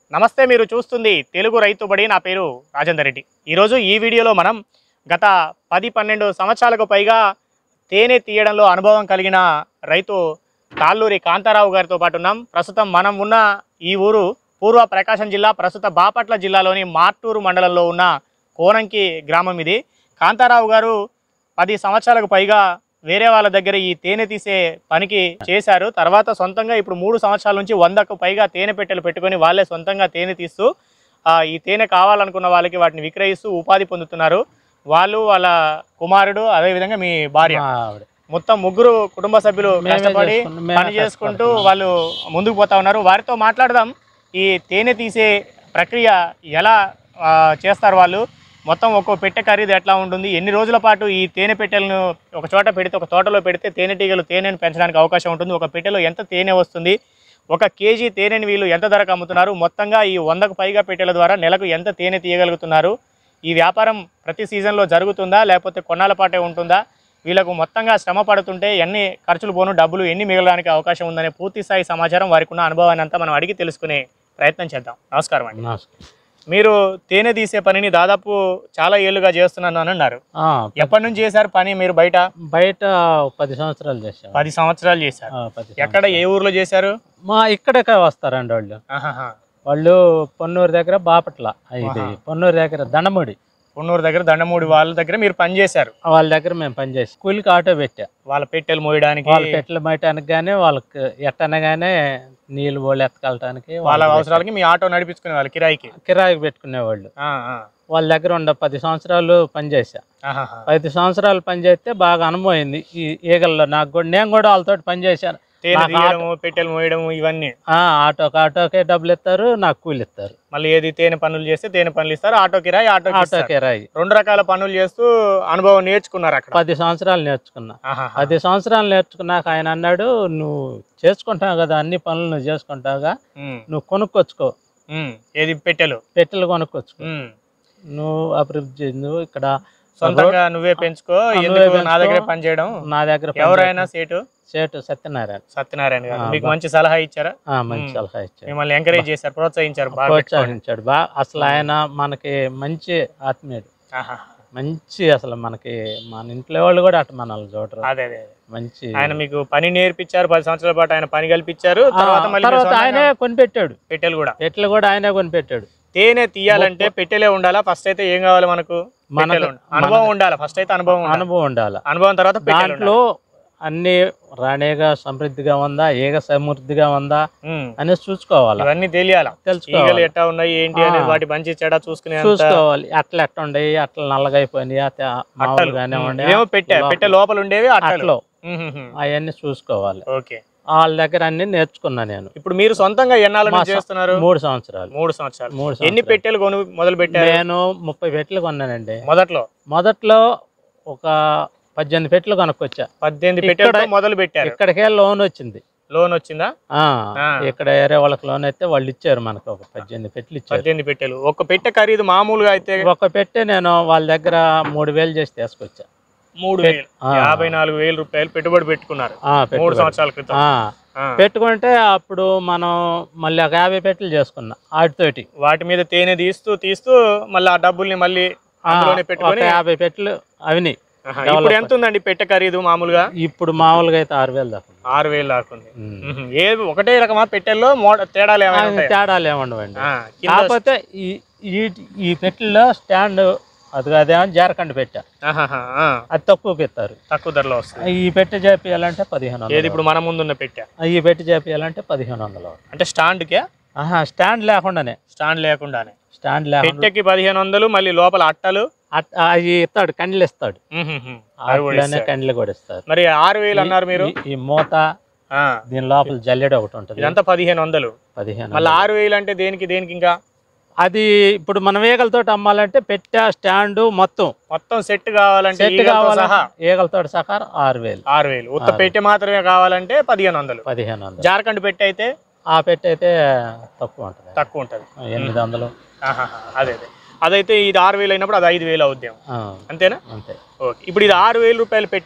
నమస్తే మీరు చూస్తుంది తెలుగు రైతు బడి నా పేరు రాజేందర్ రెడ్డి ఈరోజు ఈ వీడియోలో మనం గత పది పన్నెండు సంవత్సరాలకు పైగా తేనె తీయడంలో అనుభవం కలిగిన రైతు తాళ్ళూరి కాంతారావు గారితో పాటు ఉన్నాం ప్రస్తుతం మనం ఉన్న ఈ ఊరు పూర్వ ప్రకాశం జిల్లా ప్రస్తుత బాపట్ల జిల్లాలోని మార్టూరు మండలంలో ఉన్న కోనంకి గ్రామం ఇది కాంతారావు గారు పది సంవత్సరాలకు పైగా వేరే వాళ్ళ దగ్గర ఈ తేనె తీసే పనికి చేశారు తర్వాత సొంతంగా ఇప్పుడు మూడు సంవత్సరాల నుంచి వందకు పైగా తేనె పెట్టెలు పెట్టుకొని వాళ్ళే సొంతంగా తేనె తీస్తూ ఆ, ఈ తేనె కావాలనుకున్న వాళ్ళకి వాటిని విక్రయిస్తూ ఉపాధి పొందుతున్నారు వాళ్ళు వాళ్ళ కుమారుడు అదేవిధంగా మీ భార్య మా ఆవిడ. మొత్తం ముగ్గురు కుటుంబ సభ్యులు మేమే కష్టపడి చేసుకున్నాం, మేమే పని చేసుకుంటూ కష్టపడుతున్నాం. వాళ్ళు ముందుకు పోతా ఉన్నారు వారితో మాట్లాడదాం ఈ తేనె తీసే ప్రక్రియ ఎలా ఆ, చేస్తారు వాళ్ళు మొత్తం ఒక్కో పెట్టె ఖరీదు ఎట్లా ఉంటుంది ఎన్ని రోజుల పాటు ఈ తేనె పెట్టెలను ఒక చోట పెడితే ఒక తోటలో పెడితే తేనెటీగలు తేనెను పెంచడానికి అవకాశం ఉంటుంది ఒక పెట్టెలో ఎంత తేనె వస్తుంది ఒక కేజీ తేనెని వీళ్ళు ఎంత ధరకు అమ్ముతున్నారు మొత్తంగా ఈ వందకు పైగా పెట్టెల ద్వారా నెలకు ఎంత తేనె తీయగలుగుతున్నారు ఈ వ్యాపారం ప్రతి సీజన్లో జరుగుతుందా లేకపోతే కొన్నాళ్ళ పాటే ఉంటుందా వీళ్ళకు మొత్తంగా శ్రమ పడుతుంటే ఎన్ని ఖర్చులు పోను డబ్బులు ఎన్ని మిగలడానికి అవకాశం ఉందనే పూర్తి స్థాయి సమాచారం వారికి ఉన్న అనుభవాన్ని అంతా మనం అడిగి తెలుసుకునే ప్రయత్నం చేద్దాం నమస్కారం అండి నమస్కారం. మీరు తేనె తీసే పనిని దాదాపు చాలా ఏళ్ళుగా చేస్తున్నాను అని అన్నారు ఆ, ఎప్పటి నుంచి చేశారు పని మీరు బయట బయట పది సంవత్సరాలు చేసాం పది సంవత్సరాలు చేశారు ఆ, పది ఎక్కడ ఏ ఊర్లో చేశారు సంవత్సరాలు. మా ఇక్కడికే వస్తారండి వాళ్ళు ఆహాహా. వాళ్ళు పొన్నూరు దగ్గర బాపట్ల ఇది పొన్నూరు దగ్గర దండముడి పొన్నూరు దగ్గర దండమూడి వాళ్ళ దగ్గర మీరు పని చేశారు వాళ్ళ దగ్గర మేము పనిచేసి కూలికి ఆటో పెట్టా వాళ్ళ పెట్టెలు మోయడానికి వాళ్ళ పెట్టెలు మయటానికి కానీ వాళ్ళకి ఎట్టనగానే నీళ్ళు బోళ్ళు ఎత్తకెళ్ళటానికి వాళ్ళ వాళ్ళకి అవసరాలకి మీ ఆటో నడిపించుకునే వాళ్ళు కిరాయికి కిరాయికి పెట్టుకునేవాళ్ళు ఆ, ఆ. వాళ్ళ దగ్గర ఉండ పది సంవత్సరాలు పనిచేసా ఆహాహా. పది సంవత్సరాలు పనిచేస్తే బాగా అనుభవం అయింది ఈ ఈగల్లో నాకు కూడా నేను కూడా వాళ్ళతో పనిచేశాను తేనె నాకు తీయడము పెట్టెలు మోయడము ఇవన్నీ ఆ, ఆటోకి ఆటోకే డబ్బులు ఇస్తారు నాకు కూలి ఇస్తారు మళ్ళీ ఏది తేనె పనులు చేస్తే తేనె పనులు ఇస్తారు ఆటో కిరాయి ఆటో ఆటో కిరాయి రెండు రకాల పనులు చేస్తూ అనుభవం నేర్చుకున్నారు అక్కడ పది సంవత్సరాలు నేర్చుకున్నా ఆహాహా. పది సంవత్సరాలు నేర్చుకున్నాక ఆయన అన్నాడు నువ్వు చేసుకుంటావు కదా అన్ని పనులు నువ్వు చేసుకుంటావుగా ఉమ్, నువ్వు కొనుక్కొచ్చుకో ఉమ్. ఏది పెట్టెలు పెట్టెలు కొనుక్కొచ్చుకో ఉమ్. నువ్వు అభివృద్ధి చెంది నువ్వు ఇక్కడ సొంతంగా నువ్వే పెంచుకో నువ్వే ఎందుకు నా పెంచుకో. దగ్గర పని చేయడం నా దగ్గర పని ఎవరైనా సేటు చేటు సత్యనారాయణ సత్యనారాయణ గారు ఆ, మీకు బా- మంచి సలహా ఇచ్చారా ఆ, మంచి సలహా ఇచ్చాడు మిమ్మల్ని ఎంకరేజ్ చేశారు ప్రోత్సహించారు బాగా పెట్టుకోండి. ప్రోత్సహించాడు బా అసలు ఆయన మనకి మంచి ఆత్మీయుడు ఆహా. మంచి అసలు మనకి మన ఇంట్లో వాళ్ళు కూడా అటు మనల్ని చూడరు అదే అదే అదే. మంచి ఆయన మీకు పని నేర్పించారు పది సంవత్సరాల పాటు ఆయన పని కల్పించారు ఆ, తర్వాత మళ్ళీ మీరు తర్వాత సొంతంగా ఆయనే కొనిపెట్టాడు పెట్టెలు కూడా పెట్టెలు కూడా ఆయనే కొనిపెట్టాడు తేనె తీయాలంటే పెట్టెలే ఉండాలా ఫస్ట్ అయితే ఏం కావాలి మనకు మనకు- పెట్టెలు ఉండాలి. అనుభవం ఉండాలి ఫస్ట్ అయితే అనుభవం ఉండాలి. అనుభవం ఉండాలి అనుభవం తర్వాత పెట్టెలు దాంట్లో అన్ని రాణిగా సమృద్ధిగా ఉందా ఏగ సమృద్ధిగా ఉందా ఉండాలి. ఉమ్. అనేది చూసుకోవాలి ఇవన్నీ తెలియాలా ఈగలు తెలుసుకోవాలి ఎట్టా ఉన్నాయి ఏంటి ఆ. అనేది వాటి మంచి చెడ చూసుకునే అంత- చూసుకోవాలి అట్లా ఎట్లా ఉండయి అట్లా నల్లగా అయిపోయినాయి అట్లా మామూలుగానే ఉమ్. ఉండే ఇదేమో పెట్టే పెట్టె లోపల ఉండేవి అట్టలు అట్లో ఉహుహు. అవన్నీ చూసుకోవాలి ఓకే వాళ్ళ దగ్గర అన్ని నేర్చుకున్నా నేను ఇప్పుడు మీరు సొంతంగా ఎన్నాళ్ళ మా నుంచి సొ- చేస్తున్నారు మూడు సంవత్సరాలు మూడు సంవత్సరాలు మూడు ఎన్ని సంవత్సరాలు. పెట్టెలు కొను మొదలు పెట్టారు నేను ముప్పై పెట్టెలు కొన్నానండి మొదట్లో మొదట్లో ఒక పద్దెనిమిది పెట్టెలు కొనుక్కొచ్చా పద్దెనిమిది ఇక్కడ- పెట్టెలతో మొదలు పెట్టారు ఇక్కడికే లోన్ వచ్చింది లోన్ వచ్చిందా ఆ, ఆ. ఇక్కడ వేరే వాళ్ళకి లోన్ అయితే వాళ్ళు ఇచ్చారు మనకు ఒక పద్దెనిమిది పెట్టెలు ఇచ్చారు పద్దెనిమిది పెట్టెలు ఒక పెట్టె ఖరీదు మామూలుగా అయితే ఒక పెట్టె నేను వాళ్ళ దగ్గర మూడు వేలు చేసి తీసుకొచ్చా మూడు పెట్- వేలు ఆ. యాభై నాలుగు వేలు రూపాయలు పెట్టుబడి పెట్టుకున్నారు ఆ, మూడు పెట్టుబడి. సంవత్సరాల క్రితం ఆ, ఆ. పెట్టుకుంటే అప్పుడు మనం మళ్ళీ ఒక యాభై పెట్టెలు చేసుకున్నా వాటితోటి వాటి మీద తేనె తీస్తూ తీస్తూ మళ్ళీ ఆ డబ్బుల్ని మళ్ళీ ఆ, అందులోనే ఒక పెట్టుకొని యాభై పెట్టెలు అవిని ఆహా, ఇప్పుడు ఎంత ఉందండి పెట్టె ఖరీదు మామూలుగా ఇప్పుడు మామూలుగా అయితే ఆరు వేలు దాకా ఉంది. ఆరు వేలు దాకుంది ఉమ్. ఉహు. ఏ ఒకటే రకమా పెట్టెల్లో మోడ తేడాలు ఏమైనా ఆ, ఉంటాయా? తేడాలు ఏముండవండి ఆ, కింద కాకపోతే ఈ ఈ ఈ పెట్టెల్లో స్టాండ్ అది అదేమో జారకండి పెట్టా ఆహాహా, ఆ, అది తక్కువకి ఇస్తారు తక్కువ ధరలో వస్తుంది ఈ పెట్టె చేపియాలంటే పదిహేను ఏది వందలు ఇప్పుడు మన ముందున్న పెట్టె ఈ పెట్టె చేపియాలంటే పదిహేను వందలు అంటే స్టాండ్కే ఆహా స్టాండ్ లేకుండానే స్టాండ్ లేకుండానే స్టాండ్ లేకుండా పెట్టెకి పదిహేను వందలు మళ్ళీ లోపల అట్టలు అట్- అవి ఇస్తాడు కండ్లు ఇస్తాడు ఉహుహు. అవి కూడా అట్లనే ఇస్తారు. కండ్లు కూడా ఇస్తారు మరి ఆరు వేలు అన్నారు మీరు ఈ- ఈ మూత ఆ, దీని లోపల జల్లెడ ఒకటి ఉంటుంది ఇదంతా పదిహేను వందలు పదిహేను మళ్ళీ ఆరు వేలు అంటే దేనికి దేనికి ఇంకా అది ఇప్పుడు మనం ఈగలతో అమ్మాలంటే పెట్టా స్టాండ్ మొత్తం మొత్తం సెట్ కావాలంటే సెట్ ఈగలతో కావాలి సహా ఈగలతో సహా ఆరు వేలు ఆరు వేలు ఉత్త పెట్టె మాత్రమే కావాలంటే పదిహేను వందలు పదిహేను వందలు జార్ఖండ్ పెట్టె అయితే ఆ పెట్టె అయితే తక్కువ ఉంటుంది తక్కువ ఉంటుంది ఎనిమిది వందలు ఆహాహా, అదే అదే అదైతే ఇది ఆరు వేలు అయినప్పుడు అది ఐదు వేలు అవుద్దాం ఆ, అంతేనా అంతే ఓకే ఇప్పుడు ఇది ఆరు వేలు రూపాయలు పెట్టా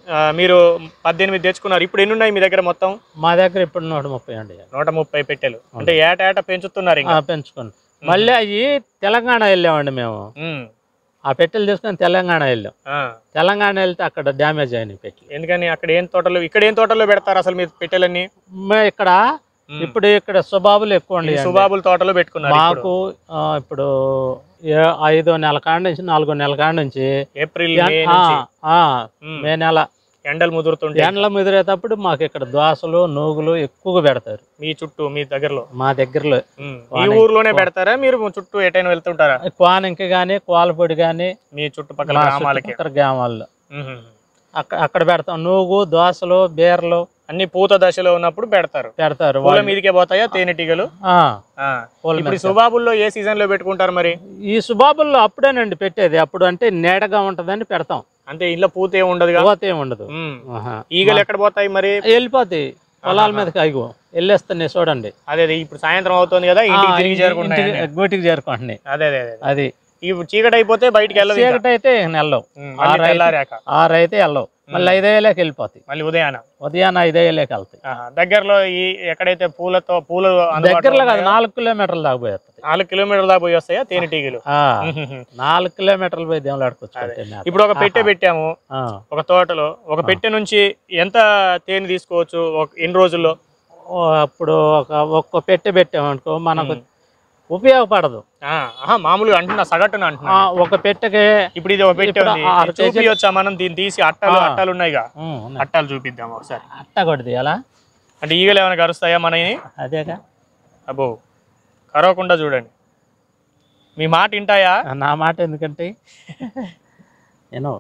ఆ, మీరు పద్దెనిమిది తెచ్చుకున్నారు ఇప్పుడు ఎన్ని ఉన్నాయి మీ దగ్గర మొత్తం మా దగ్గర ఇప్పుడు నూట ముప్పై అండి నూట ముప్పై పెట్టెలు అంటే ఏట ఏట పెంచుతున్నారు ఇంకా ఆ, పెంచుకోండి మళ్ళీ అవి తెలంగాణ వెళ్ళామండి మేము ఉమ్. ఆ పెట్టెలు తీసుకొని తెలంగాణ వెళ్ళాం ఆ. తెలంగాణ వెళ్తే అక్కడ డ్యామేజ్ అయినాయి పెట్టెలు ఎందుకని అక్కడ ఏం తోటలు ఇక్కడ ఏం తోటలో పెడతారు అసలు మీరు పెట్టెలన్నీ మే- ఇక్కడ ఉమ్. ఇప్పుడు ఇక్కడ సుబాబులు ఎక్కువ ఈ ఉండి సుబాబుల తోటలో పెట్టుకున్నారు ఇప్పుడు. మాకు ఆ, ఇప్పుడు ఏ- ఐదో నెల కాడ నుంచి నాలుగో నెల కాడ నుంచి ఏప్రిల్ మే ఎన్- ఆ, నుంచి ఆ, ఉమ్. మే నెల ఎండలు ముదురుతుంటే ఎండలు ముదిరేటప్పుడు మాకు ఇక్కడ దోసలు నూగులు ఎక్కువగా పెడతారు మీ చుట్టూ మీ దగ్గరలో మా దగ్గరలో ఉమ్. ఈ వాన- ఊర్లోనే పెడతారా మీరు చుట్టూ ఎటైనా వెళ్తుంటారా కోనంకి కానీ కోలపొడి కానీ మీ చుట్టుపక్కల మా గ్రామాలకి చుట్టుపక్కల గ్రామాల్లో ఉహు. అక్కడ అక్కడ పెడతాం నూగు దోసలు బీరలు అన్ని పూత దశలో ఉన్నప్పుడు పెడతారు పెడతారు పూల వాళ్ళు. మీదకే పోతాయా తేనెటీగలు ఆ, ఆ. పూల ఇప్పుడు మీద సుబాబుల్లో ఏ సీజన్ లో పెట్టుకుంటారు మరి ఈ సుబాబుల్లో అప్పుడేనండి పెట్టేది అప్పుడు అంటే నీడగా ఉంటదని పెడతాం అంటే ఇంట్లో పూత ఏమి ఉండదుగా పోతే ఏం ఉండదు ఉమ్. ఆహా. ఈగలు ఎక్కడ పోతాయి మరి వెళ్ళిపోతాయి పొలాల మీదకి అయ్యో వెళ్ళేస్తున్నాయి చూడండి అదే అదే ఇప్పుడు సాయంత్రం అవుతుంది కదా ఇంటికి ఆ, తిరిగి ఇంటి- చేరుకుంటాయి ఇంటికి- గూటికి చేరుకుంటున్నాయి అదే అదే అదే అది ఇప్పుడు చీకటి అయిపోతే బయటికి వెళ్ళదు ఇంకా. చీకటి అయితే నెల్లవు ఉమ్, మళ్ళీ ఆరు అయితే- తెల్లారాక ఆరు అయితే వెళ్ళవు మళ్ళీ ఐదేళ్ళకి వెళ్ళిపోతాయి మళ్ళీ ఉదయాన ఉదయాన్న ఐదేళ్ళకి వెళ్తాయి ఆహా. దగ్గరలో ఈ ఎక్కడైతే పూలతో పూలు అందుబాటులో దగ్గరలో కాదు ఉన్నాయో, నాలుగు కిలోమీటర్లు దాకా పోయేస్తుంది నాలుగు కిలోమీటర్ల దాకా పోయి వస్తాయా తేనెటీగలు ఆ, ఉహుహు. నాలుగు కిలోమీటర్లు పోయి దేవుళ్ళు ఆడుకోవచ్చు ఇప్పుడు ఒక పెట్టె పెట్టాము ఒక తోటలో ఒక పెట్టె నుంచి ఎంత తేనె తీసుకోవచ్చు ఒక- ఎన్ని రోజుల్లో అప్పుడు ఒక ఒక్క పెట్టె పెట్టామనుకో మనకు ఉపయోగపడదు ఆ, ఆహా, మామూలుగా అంటున్నా సగటున అంటున్నా ఆ, ఒక పెట్టెకి ఇప్పుడు ఇది ఒక పెట్టె ఇప్పుడు ఉంది ఆరు ఇది చూపియొచ్చా మనం దీన్ని తీసి అట్టలు ఆ. అట్టలు ఉన్నాయిగా ఉమ్, ఉన్నాయి. అట్టాలు చూపిద్దాం ఒకసారి అట్ట కొడుతుంది ఎలా అంటే ఈగలు ఏమైనా కరుస్తాయా మనని అదేగా అబ్బో కరవకుండా చూడండి మీ మాట వింటాయా నా మాట ఎందుకంటే నేను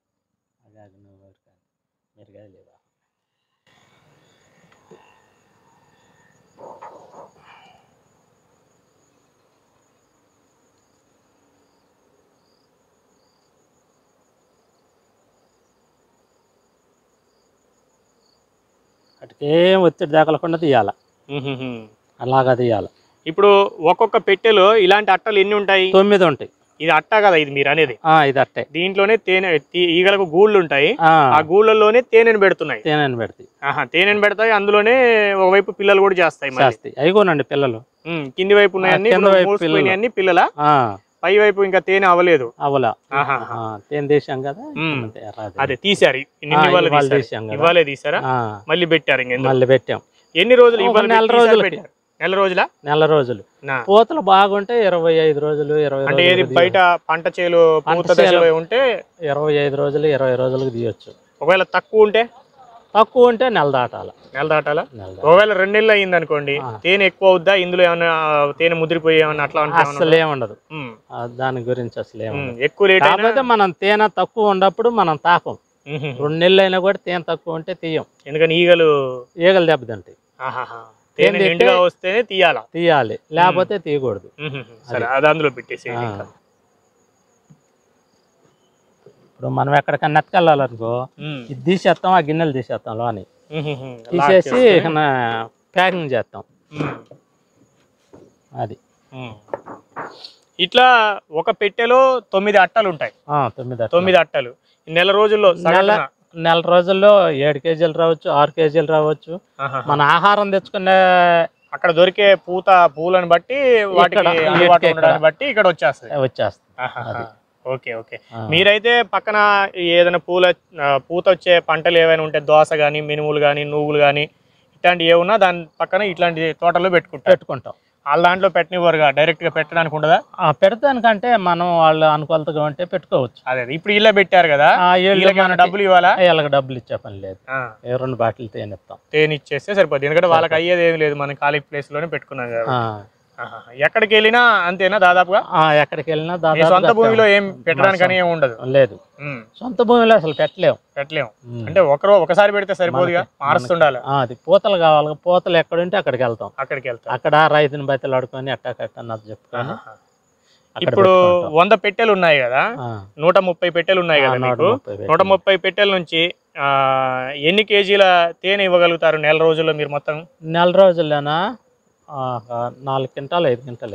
మీరు కాదు లేదా అటుకేం ఒత్తిడి దాకలకుండా తీయాల ఉహుహు. అలాగా తీయాల ఇప్పుడు ఒక్కొక్క పెట్టెలో ఇలాంటి అట్టలు ఎన్ని ఉంటాయి తొమ్మిది ఉంటాయి ఇది అట్ట కదా ఇది మీరు అనేది ఆ, ఇది అట్టే దీంట్లోనే తేనె తీ- ఈగలకు గూళ్ళు ఉంటాయి ఆ, ఆ గూళ్ళలోనే తేనెను పెడుతున్నాయి తేనెని పెడతాయి ఆహా తేనెను పెడతాయి అందులోనే ఒకవైపు పిల్లలు కూడా చేస్తాయి మరి చేస్తాయి అయిగోనండి పిల్లలు ఉమ్, కింది వైపు ఉన్నాయన్నీ ఆ, కింద ఇప్పుడు వైపు మూసుకుపోయినాయన్నీ పిల్లల ఆ, పై వైపు ఇంకా తేనె అవ్వలేదు అవలా ఆహా ఆ, తేనె దేశం కదా ఉమ్. అంతే, రాదు. అదే తీశారు నిన్న ఆ, ఇవాళ ఇవాళ తీశారు. తీశాం కదా. ఇవాళే తీసారా ఆ, మళ్ళీ పెట్టారు ఇంకెందుకు మళ్ళీ పెట్టాం ఎన్ని రోజులు ఒక ఇవాళ నెల తీశారు, రోజులకి. పెట్టారు నెల రోజుల నెల రోజులు నా. పూతలు బాగుంటే ఇరవై ఐదు రోజులు ఇరవై అంటే ఏది రోజులు బయట పంట చేలు పంట పూత దశలో ఉంటే ఇరవై ఐదు రోజులు ఇరవై రోజులకు తీయొచ్చు ఒకవేళ తక్కువ ఉంటే తక్కువ ఉంటే నెల దాటాల నెల దాటాలా నెల దాటాల. ఒకవేళ రెండు నెలలు అయింది అనుకోండి ఆ. తేనె ఎక్కువ అవుద్దా ఇందులో ఏమైనా తేనె ముదిరిపోయి ఏమన్నా అట్లా అంటే ఏమన్నా అసలు ఏముండదు ఉమ్, ఆ, దాని గురించి అసలు ఉమ్, ఏముండదు ఎక్కువ లేట్ అయినా కాకపోతే మనం తేనె తక్కువ ఉన్నప్పుడు మనం తాపం ఉహుం. రెండు నెలలు అయినా కూడా తేనె తక్కువ ఉంటే తీయం ఎందుకని ఈగలు ఈగలు దెబ్బతింటాయి ఆహాహా. తేనె తేనె నిండుగా వస్తేనే తీయాలా తీయాలి లేకపోతే తీయకూడదు ఉహుం. సరే అది అందులో పెట్టేసి ఆ. ఇప్పుడు మనం ఎక్కడికన్నా ఎత్తుకెళ్ళాలనుకో ఇది తీసేస్తాం ఆ గిన్నెలు తీసేస్తాం లోని తీసేసి ప్యాకింగ్ చేస్తాం అది ఇట్లా ఒక పెట్టెలో తొమ్మిది అట్టలు ఉంటాయి ఆ, తొమ్మిది అట్లా. తొమ్మిది అట్టలు ఈ నెల రోజుల్లో నెల సగటున నెల రోజుల్లో ఏడు కేజీలు రావచ్చు ఆరు కేజీలు రావచ్చు ఆహాహా. మన ఆహారం తెచ్చుకునే అక్కడ దొరికే పూత పూలను బట్టి వాటికి ఇక్కడ, అందుబాటులో ఇక్కడ. ఉండడాన్ని బట్టి ఇక్కడ వచ్చేస్తాయి వచ్చేస్తాయి ఆహాహా. ఓకే ఓకే ఆ. మీరైతే పక్కన ఏదైనా పూల ఆ, పూత వచ్చే పంటలు ఏవైనా ఉంటే దోస కానీ మినుములు కానీ నువ్వులు కానీ ఇట్లాంటివి ఏమున్నా దాని పక్కన ఇట్లాంటి తోటలో పెట్టుకుంటారు పెట్టుకుంటాం వాళ్ళ దాంట్లో పెట్టనివ్వరుగా డైరెక్ట్ గా పెట్టడానికి ఉండదా ఆ, పెడతానికంటే మనం వాళ్ళు అనుకూలతగా ఉంటే పెట్టుకోవచ్చు అదే అదే. ఇప్పుడు ఇలా పెట్టారు కదా ఆ, వీళ్ళు వీళ్ళకి ఏమైనా మనకి- డబ్బులు ఇవ్వాలా వీళ్ళకి డబ్బులు ఇచ్చే పని లేదు ఆ, ఏ రెండు బాటిల్ తేనె ఇస్తాం తేనె ఇచ్చేస్తే సరిపోద్ది ఎందుకంటే వాళ్ళకి అయ్యేది ఏం లేదు మనం ఖాళీ ప్లేస్ లోనే పెట్టుకున్నాం కదా ఆ, ఆహాహా. ఎక్కడికి వెళ్ళినా అంతేనా దాదాపుగా ఆ, ఎక్కడికి వెళ్ళినా మీ దాదాపు సొంత భూమిలో ఏం పెట్టడానికి అని ఏం ఉండదు లేదు ఉమ్, సొంత భూమిలో అసలు పెట్టలేము పెట్టలేము ఉమ్. అంటే ఒకరో ఒకసారి పెడితే సరిపోదుగా మనకి- మారుస్తుండాలి ఆ, అది పూతలు కావాలి పూతలు ఎక్కడుంటే అక్కడికి వెళ్తాం అక్కడికి వెళ్తాం అక్కడ రైతుని బయటలు ఆడుకొని అట్టా కట్టన్నది చెప్పుకొని ఆహాహా. అక్కడ ఇప్పుడు పెట్టుకుంటాం. వంద పెట్టెలు ఉన్నాయి కదా ఆ, నూట ముప్పై పెట్టెలు ఉన్నాయి ఆ, కదా నూట మీకు ముప్పై నూట పెట్టెలు. ముప్పై పెట్టెల నుంచి ఆ, ఎన్ని కేజీల తేనె ఇవ్వగలుగుతారు నెల రోజుల్లో మీరు మొత్తం నెల రోజుల్లోనా ఆ, ఒక నాలుగు క్వింటాలు ఐదు క్వింటాలు ఇస్తాం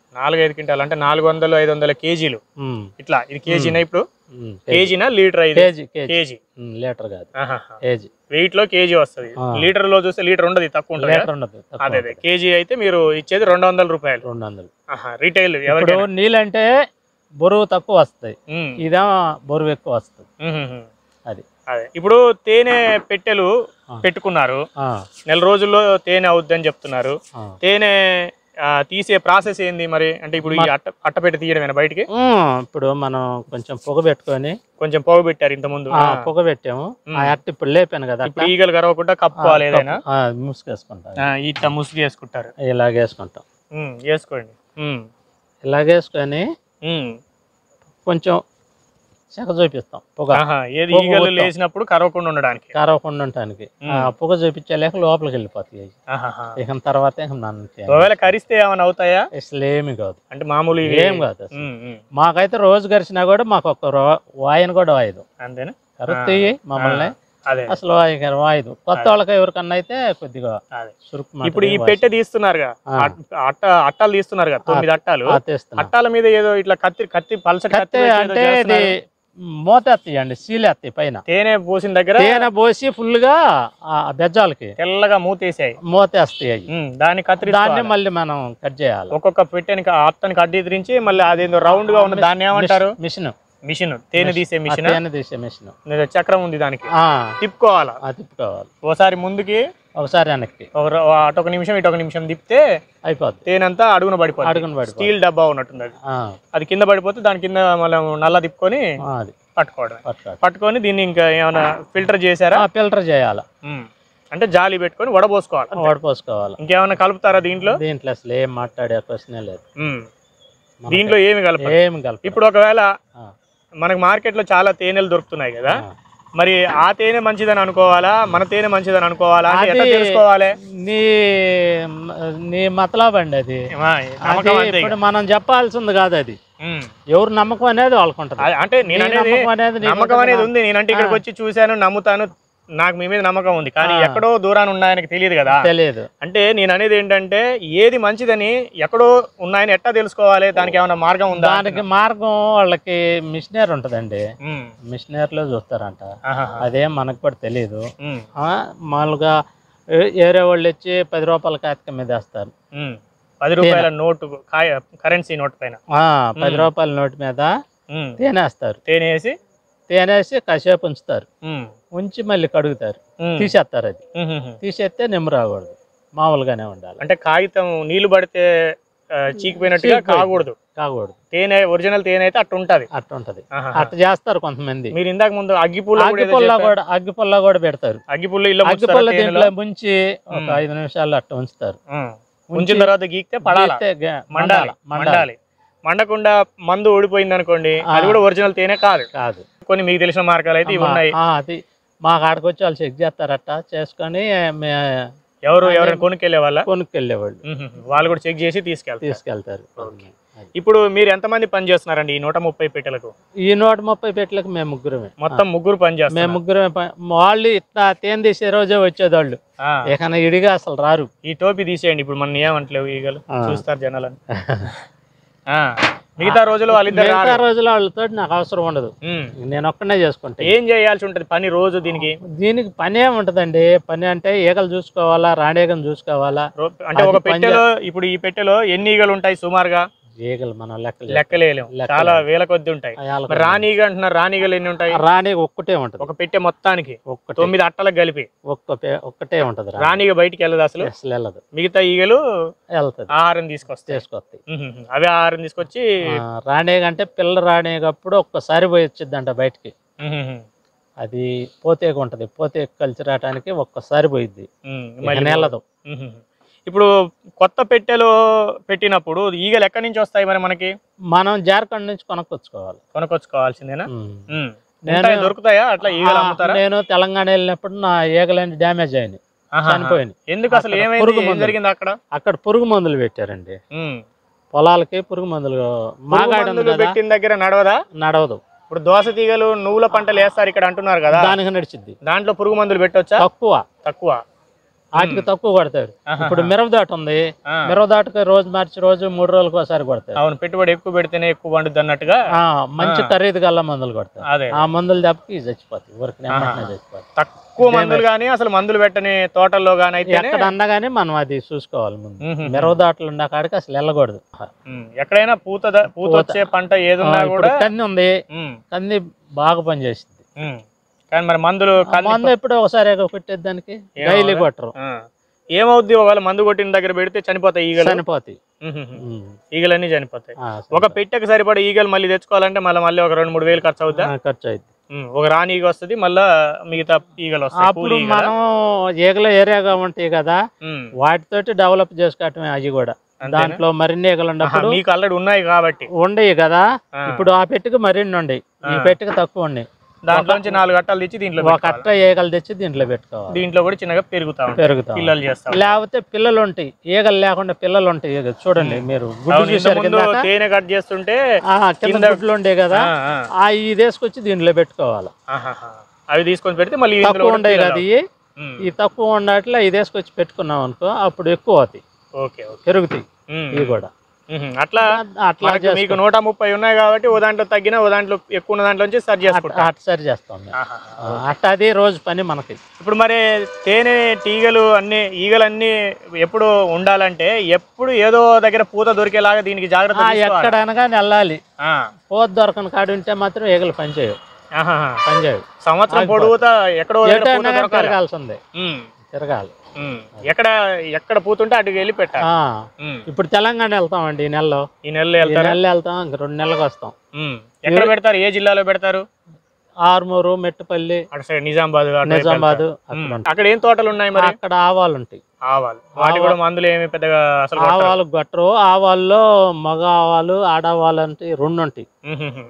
నాలుగైదు క్వింటాలు అంటే నాలుగు వందలు ఐదు వందల కేజీలు ఉమ్, ఇట్లా ఇది కేజీనా ఇప్పుడు ఉమ్, కేజీనా లీటర్ ఇది కేజీ కేజీ కేజీ ఉమ్, లీటర్ కాదు ఆహాహా. కేజీ వెయిట్ లో కేజీ వస్తుంది ఆ. లీటర్ లో చూస్తే లీటర్ ఉండదు తక్కువ ఉంటుంది లీటర్ ఉండదు తక్కువ అదే అదే ఉంటుంది. కేజీ అయితే మీరు ఇచ్చేది రెండు వందల రూపాయలు రెండు వందలు ఆహా రీటైల్ ఇప్పుడు ఎవరికైనా నీళ్ళంటే బరువు తక్కువ వస్తాయి ఉమ్, ఇదేమో బరువు ఎక్కువ వస్తుంది ఉమ్, ఉమ్, ఉమ్. అది అదే ఇప్పుడు తేనె పెట్టెలు ఆ. పెట్టుకున్నారు ఆ, నెల రోజుల్లో తేనె అవుద్దని చెప్తున్నారు ఆ. తేనె ఆ, తీసే ప్రాసెస్ ఏంది మరి అంటే ఇప్పుడు ఈ అట్ట అట్టపెట్టి తీయడమేనా బయటికి ఉమ్, ఇప్పుడు మనం కొంచెం పొగ పెట్టుకొని కొంచెం పొగ పెట్టారు ఇంత ముందు ఆ, పొగ పెట్టాము ఆ అట్ట ఇప్పుడు లేపాను కదా ఇప్పుడు ఈగలు కరవకుండా కప్పుకోవాలి ఏదైనా ఆ, ముసుగేసుకుంటాం ఆ, ఇట్లా ముసుగు వేసుకుంటారు ఇలాగ వేసుకుంటాం ఉమ్, వేసుకోండి ఉమ్, ఇలాగ వేసుకొని ఉమ్. కొంచెం చెక్క చూపిస్తాం పొగ ఆహా, ఏది పొగ ఈగలు ఊతాం. లేచినప్పుడు కరవకుండా ఉండడానికి కారవకుండా ఉండటానికి ఆ పొగ చూపించలేక లోపలికి వెళ్ళిపోతాయి అవి. ఆహాహా. ఇక తర్వాత ఇక నన్ను ఒకవేళ కరిస్తే ఏమైనా అవుతాయా అసలు ఏమి కాదు అంటే మామూలు ఇవి ఏం కాదు అసలు. ఉమ్, ఉమ్. మాకైతే రోజు గరిచినా కూడా మాకు ఒక్క రో- వాయన కూడా వాయదు అంతేనా కరుతాయి మమ్మల్ని అదే అసలు వాయి వాయదు కొత్త వాళ్ళకి ఎవరికన్నా అయితే కొద్దిగా అదే సురుకు ఇప్పుడు ఈ మాదిరి పెట్టె తీస్తున్నారుగా ఆ. అట్- అట్ట అట్టాలు తీస్తున్నారుగా తొమ్మిది అట్టాలు ఆ తీస్తున్నాం. అట్టాల మీద ఏదో ఇట్లా కత్తి కత్తి పలసటి కత్తి కత్తి పెట్టి ఏదో అంటే ఇది చేస్తున్నారు. మోతెత్తి అండి సీలెత్తి పైన తేనె పోసిన దగ్గర తేనె పోసి ఫుల్ గా ఆ బెజ్జాలకి తెల్లగా మూతేసాయి మోతేస్తాయి అవి ఉమ్, దాన్ని దాన్ని కత్తిరించి మళ్ళీ మనం కట్ చేయాలి ఒక్కొక్క పెట్టెని అట్టని కడ్డీరించి మళ్ళీ అదేదో రౌండ్ గా ఉన్న దాన్ని ఏమంటారు మిషన్ మిషన్ తేనె తీసే మిషన్ తేనె తీసే మిషన్ చక్రం ఉంది దానికి ఆ, తిప్పుకోవాలా ఆ తిప్పుకోవాలి ఓసారి ముందుకి ఒకసారి వెనక్కి ఒక ర- అటొక నిమిషం ఇటొక నిమిషం తిప్పితే అయిపోద్ది తేనంతా అడుగున పడిపోతుంది అడుగున పడిపోతుంది స్టీల్ డబ్బా ఉన్నట్టుంది అది ఆ, అది కింద పడిపోతే దాని కింద మనం నల్ల తిప్పుకొని ఆ, అది పట్టుకోవడం పట్టుకోవాలి పట్టుకొని దీన్ని ఇంకా ఏమైనా ఫిల్టర్ చేశారా ఫిల్టర్ చేయాలి ఉమ్. అంటే జాలి పెట్టుకొని వడబోసుకోవాలి వడపోసుకోవాలి ఇంకేమైనా కలుపుతారా దీంట్లో దీంట్లో అసలు ఏం మాట్లాడే క్వశ్చనే లేదు ఉమ్. దీంట్లో ఏమి కలప ఏమి కలప ఇప్పుడు ఒకవేళ మనకు మార్కెట్లో చాలా తేనెలు దొరుకుతున్నాయి కదా మరి ఆ తేనె మంచిదని అనుకోవాలా మన తేనె మంచిదని అనుకోవాలా అంటే ఎట్లా అది- తెలుసుకోవాలి నీ నీ మతలాబ్ అండి అది ఏమా, అది నమ్మకం అంతే ఇక. ఇప్పుడు మనం చెప్పాల్సింది కాదు అది ఉమ్. ఎవరు నమ్మకం అనేది వాళ్ళకు ఉంటుంది అ- అంటే నేను నీ అనేది నమ్మకం అనేది నీకు నమ్మకం ఉంటుంది అనేది నా- ఉంది నేనంటే ఇక్కడికి వచ్చి చూశాను నమ్ముతాను నాకు మీ మీద నమ్మకం ఉంది కానీ ఆ. ఎక్కడో దూరాన్ని ఉన్నాయని తెలియదు కదా తెలియదు అంటే నేను అనేది ఏంటంటే ఏది మంచిదని ఎక్కడో ఉన్నాయని ఎట్టా తెలుసుకోవాలి దానికి ఏమైనా మార్గం ఉందా దానికి మార్గం వాళ్ళకి మిషనరీ ఉంటుందండి ఉమ్. మిషనరీలో చూస్తారంట ఆహాహా. అదేం మనకు కూడా తెలియదు ఉమ్. ఆ, మామూలుగా ఏ- ఏరే వాళ్ళు వచ్చి పది రూపాయల కాగితం మీద వేస్తారు ఉమ్. పది రూపాయల నోటు కాయ కరెన్సీ నోట్ పైన ఆ, పది రూపాయల నోటు మీద ఉమ్. తేనేస్తారు తేనె వేసి తేనేసి కాసేపు ఉంచుతారు ఉమ్. ఉంచి మళ్ళీ కడుగుతారు ఉమ్. తీసేస్తారు అది ఉమ్, ఉమ్, ఉమ్. తీసేస్తే నిమ్మ రాకూడదు మామూలుగానే ఉండాలి అంటే కాగితం నీళ్లు పడితే ఆ, చీకిపోయినట్టుగా చీకిపోయింది. కాకూడదు కాకూడదు తేనె ఒరిజినల్ తేనె అయితే అట్టు ఉంటది అట్ట ఉంటది ఆహాహా. అట్ట చేస్తారు కొంతమంది మీరు ఇందాక ముందు అగ్గిపుల్ల కూడా ఏదో అగ్గిపుల్ల చెప్పారు. కూడా అగ్గిపుల్ల కూడా పెడతారు అగ్గిపుల్ల ఇల్లు అగ్గిపుల్ల దీంట్లో ముంచి ఒక ఐదు నిమిషాలు అట్ట ఉంచుతారు ఉంచిన తర్వాత గీక్తే పడాలా గీస్తే గ- మండాలి మండాలి మండాలి మండకుండా మందు ఊడిపోయింది అనుకోండి అది కూడా ఒరిజినల్ తేనె కాదు కాదు కొన్ని మీకు తెలిసిన మార్గాలు అయితే ఇవి మా- ఉన్నాయి ఆ, అది మా కాడకు వచ్చి వాళ్ళు చెక్ చేస్తారట చేసుకొని మే- ఎవరు ఎవరైనా కొనుక్కెళ్ళే వాళ్ళ కొనుక్కెళ్ళేవాళ్ళు వాళ్ళు కూడా చెక్ చేసి తీసుకెళ్తారు తీసుకెళ్తారు అది. ఇప్పుడు మీరు ఎంతమంది పని చేస్తున్నారండి ఈ నూట ముప్పై పెట్టెలకు ఈ నూట ముప్పై పెట్టలకు మేము ముగ్గురమే మొత్తం ముగ్గురు పని మేము చేస్తారు ముగ్గురమే ప- వాళ్ళు ఇట్లా తేనె తీసే రోజే వచ్చేవాళ్ళు ఇక ఇడిగా అసలు రారు ఈ టోపీ తీసేయండి ఇప్పుడు మన ఏమంటలేవు ఈగలు ఆ. చూస్తారు జనాలని ఆ, మిగతా రోజులు వాళ్ళిద్దరు మిగతా రారు. రోజుల్లో వాళ్ళతో నాకు అవసరం ఉండదు ఉమ్. నేను ఒక్కనే చేసుకుంటా ఏం చేయాల్సి ఉంటది పని రోజు దీనికి దీనికి పని ఏముంటదండి పని అంటే ఈగలు చూసుకోవాలా రాణీగలు చూసుకోవాలా రో- అంటే ఒక అది పని పెట్టెలో ఇప్పుడు ఈ పెట్టెలో ఎన్ని ఈగలు ఉంటాయి సుమారుగా ఈగలు మనం లెక్కలు లెక్కలేలేం లెక్కలేం. చాలా వేల కొద్ది ఉంటాయి అయాలకు మరి రాణీగ అంటున్నారు రాణీగలు ఎన్ని ఉంటాయి రాణి ఒక్కటే ఉంటది ఒక పెట్టె మొత్తానికి ఒక్కటే తొమ్మిది అట్టలకు కలిపి ఒక్క పే- ఒక్కటే ఉంటది రాణి రాణిగ బయటికి వెళ్ళదు అసలు అసలు వెళ్ళదు మిగతా ఈగలు వెళ్తది ఆహారం తీసుకొస్తాయి చేసుకొస్తాయి ఉహుహు. అవి ఆహారం తీసుకొచ్చి ఆ, రాణి అంటే పిల్ల రాణేటప్పుడు ఒక్కసారి పోయి వచ్చిందంట బయటికి ఉహుహు. అది పోతేగా ఉంటది పోతే కలిసి రావడానికి ఒక్కసారి పోయిద్ది ఉమ్, ఇక మళ్ళీ నెలదు ఉహుహు. ఇప్పుడు కొత్త పెట్టెలో పెట్టినప్పుడు ఈగలు ఎక్కడి నుంచి వస్తాయి మరి మనకి మనం జార్ఖండ్ నుంచి కొనుక్కొచ్చుకోవాలి కొనుక్కొచ్చుకోవాల్సిందేనా ఉమ్. ఉమ్. నేను- ఉంటాయా? దొరుకుతాయా అట్లా ఈగలు ఆ, అమ్ముతారా నేను తెలంగాణ వెళ్ళినప్పుడు నా ఈగలన్నీ డ్యామేజ్ అయినాయి ఆహాహా. చనిపోయినాయి ఎందుకు అసలు అక్కడ ఏమైంది పురుగు ఏం మందులు. జరిగింది అక్కడ అక్కడ పురుగు మందులు పెట్టారండి ఉమ్. పొలాలకి పురుగు మందులు పురుగు మాగాడు ఉంది మందులు కదా పెట్టిన దగ్గర నడవదా నడవదు ఇప్పుడు దోస తీగలు నువ్వుల పంటలు వేస్తారు ఇక్కడ అంటున్నారు కదా దానికి నడిచిద్ది దాంట్లో పురుగు మందులు పెట్టొచ్చా తక్కువ తక్కువ వాటికి తక్కువ కొడతాడు ఆహా. ఇప్పుడు మిరవదాట ఉంది ఆ. మిరవదాటకి రోజు మార్చి రోజు మూడు రోజులకు ఒకసారి కొడతాడు అవును పెట్టుబడి ఎక్కువ పెడితేనే ఎక్కువ పండుద్ది అన్నట్టుగా ఆ, మంచి ఖరీదు గల్ల మందులు కొడతాడు అదే ఆ మందులు దెబ్బకి చచ్చిపోతాయి ఊరికి నెమ్మదిగా చచ్చిపోతాయి తక్కువ మందులు కానీ అసలు మందులు పెట్టని తోటల్లో కానీ అయితే ఎక్కడ అన్నా కానీ మనం అది చూసుకోవాలి ముందు మిరవదాటలు ఉన్న కాడికి అసలు వెళ్ళకూడదు ఎక్కడైనా పూత ద- పూత వచ్చే పంట ఏదున్నా ఇప్పుడు కూడా కంది ఉంది ఉమ్, కంది బాగా పనిచేసింది ఉమ్. కానీ మరి మందులు ఆ కంది- మందు ఎప్పుడో ఒకసారి కొట్టేది దానికి ఏమవ్వదా? డైలీ కొట్టరు ఆ. ఏమవుద్ది ఒకవేళ మందు కొట్టిన దగ్గర పెడితే చనిపోతాయి ఈగలు చనిపోతాయి ఉహుహు. ఉమ్. ఈగలన్నీ చనిపోతాయి ఆ, ఒక పెట్టెకి సరిపడే ఈగలు మళ్ళీ తెచ్చుకోవాలంటే మళ్ళీ మళ్ళీ ఒక రెండు మూడు వేలు ఖర్చు అవుద్దా ఆ, ఖర్చు అయింది ఉమ్, ఒక రాణి ఈగ వస్తుంది మళ్ళా మిగతా ఈగలు వస్తాయి అప్పుడు కూలి ఈగలా? మనం ఈగల ఏరియాగా ఉంటాయి కదా ఉమ్. వాటితోటి డెవలప్ చేసుకోవటమే అవి కూడా అంతేనా? దాంట్లో మరిన్ని ఈగలు ఆహా, ఉన్నప్పుడు మీకు ఆల్రెడీ ఉన్నాయి కాబట్టి ఉండయి కదా ఆ. ఇప్పుడు ఆ పెట్టుకు మరిన్ని ఉండయి ఈ ఆ. పెట్టుకు తక్కువ ఉన్నాయి దాంట్లో నుంచి నాలుగు అట్టాలు తెచ్చి దీంట్లో ఒక పెట్టుకోవాలి. అట్ట ఈగలు తెచ్చి దీంట్లో పెట్టుకోవాలి దీంట్లో కూడా చిన్నగా పెరుగుతా ఉంటాయి పెరుగుతాం పిల్లలు చేస్తాం లేకపోతే పిల్లలు ఉంటాయి ఈగలు లేకుండా పిల్లలు ఉంటాయి ఈగ చూడండి మీరు గుడ్డు అవును, చూసారు ఇంతకుముందు కింద తేనె కట్ చేస్తుంటే కింద కింద- గుడ్లు ఉండే కదా ఆ, ఆ, ఆ ఈ తీసుకొచ్చి దీంట్లో పెట్టుకోవాలి ఆహాహా. అవి తీసుకొని పెడితే మళ్ళీ ఇందులో తక్కువ కూడా ఉండయి పిల్లలు కదా ఇవి ఉమ్, ఈ తక్కువ ఉండట్లో ఈ తీసుకొచ్చి పెట్టుకున్నాం అనుకో అప్పుడు ఎక్కువ అవుతాయి ఓకే ఓకే పెరుగుతాయి ఉమ్, ఇవి కూడా ఉమ్, అట్లా అట్లా మనకి మీకు చేసుకో- నూట ముప్పై ఉన్నాయి కాబట్టి ఓ దాంట్లో తగ్గిన ఓ దాంట్లో ఎక్కువ ఉన్న దాంట్లో నుంచి సరి అట్ట చేసుకుంటాం అట్ట సరి చేస్తాం మేము. ఆహాహా. ఆ, అట్ట అది రోజు పని మనకి ఇప్పుడు మరి తేనె తీగలు అన్ని ఈగలు అన్ని ఎప్పుడు ఉండాలంటే ఎప్పుడు ఏదో దగ్గర పూత దొరికేలాగా దీనికి జాగ్రత్త ఆ, తీసుకోవాలి. ఎక్కడనగా వెళ్ళాలి ఆ, పోతు దొరకని కాడు ఉంటే మాత్రం ఈగలు పనిచేయవు ఆహాహా. పనిచేయవు సంవత్సరం ఆగిపోతుంది. పొడుగుతా ఎక్కడో దగ్గర పూత ఎటైనా కానీ దొరకాలి. తిరగాల్సిందే ఉమ్, తిరగాలి ఉమ్. ఎక్కడ ఎక్కడ పూతుంటే అటుకు వెళ్ళి పెట్టాలి ఆ, ఉమ్. ఇప్పుడు తెలంగాణ వెళ్తామండి ఈ నెలలో ఈ నెలలో ఈ వెళ్తారా నెలలో వెళ్తాం ఇంక రెండు నెలలకు వస్తాం ఉమ్. ఎక్కడ పెడతారు ఏ జిల్లాలో పెడతారు ఆర్మూరు మెట్టుపల్లి అటు సైడ్ నిజామాబాద్ అటు వైపు నిజామాబాద్ వెళ్తారు. అక్కడ ఉమ్. ఉంటాయి. అక్కడ ఏం తోటలు ఉన్నాయి మరి అక్కడ ఆవాలు ఉంటాయి ఆవాలు వాటి కూడా మందులు ఏమి పెద్దగా అసలు కొట్టరు. ఆవాలు గట్టరు ఆవాల్లో మగ ఆవాలు ఆడ ఆవాలు అంటే రెండు ఉంటాయి ఉహుహు.